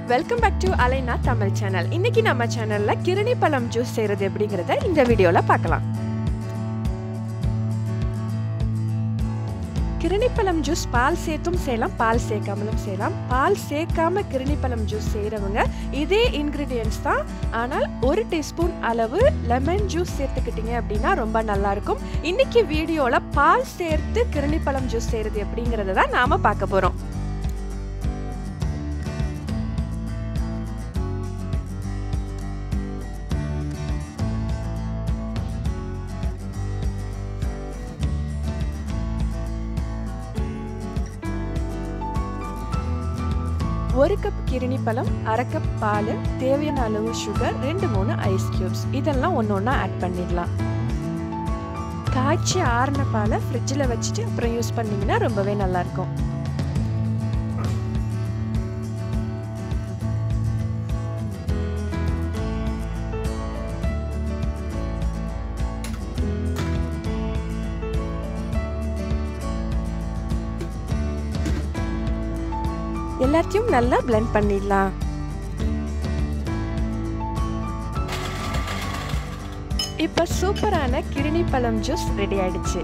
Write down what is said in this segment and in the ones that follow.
welcome back to Alaina Tamil channel இன்னைக்கு நம்ம சேனல்ல கிருணி பழம் ஜூஸ் செய்யறது எப்படிங்கிறத இந்த வீடியோல பார்க்கலாம் கிருணிப்பழம் ஜூஸ் பால் சேர்த்தும் செய்யலாம் பால் சேர்க்காமலும் செய்யலாம் பால் சேர்க்காம கிருணிப்பழம் ஜூஸ் செய்கிறவங்க இதே இன்க்ரீடியன்ஸ் தான் ஆனால் ஒரு டீஸ்பூன் அளவு லெமன் ஜூஸ் சேர்த்துக்கிட்டீங்க அப்படின்னா ரொம்ப நல்லா இருக்கும் இன்னைக்கு வீடியோவில் பால் சேர்த்து கிருணிப்பழம் ஜூஸ் செய்கிறது எப்படிங்கிறத தான் நாம் பார்க்க போகிறோம் ஒரு கப் கிருணி பழம் அரை கப் பால் தேவையான அளவு சுகர் ரெண்டு மூணு ஐஸ் கியூப்ஸ் இதெல்லாம் ஒன்று ஒன்றா ஆட் பண்ணிடலாம் காய்ச்சி ஆறின பாலை ஃப்ரிட்ஜில் வச்சுட்டு அப்புறம் யூஸ் பண்ணிங்கன்னா ரொம்பவே நல்லாயிருக்கும் எல்லாத்தையும் நல்லா பிளெண்ட் பண்ணிடலாம் இப்போ சூப்பரான கிருணி பழம் ஜூஸ் ரெடி ஆயிடுச்சு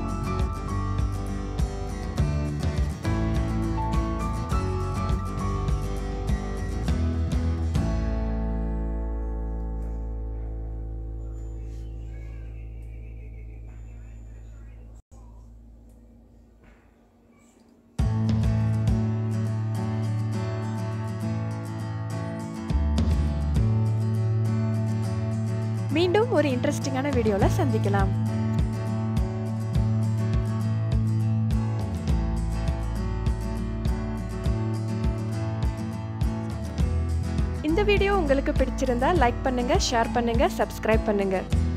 மீண்டும் ஒரு இன்ட்ரெஸ்டிங்கான வீடியோவில் சந்திக்கலாம் இந்த வீடியோ உங்களுக்கு பிடிச்சிருந்தா லைக் பண்ணுங்க ஷேர் பண்ணுங்க சப்ஸ்கிரைப் பண்ணுங்க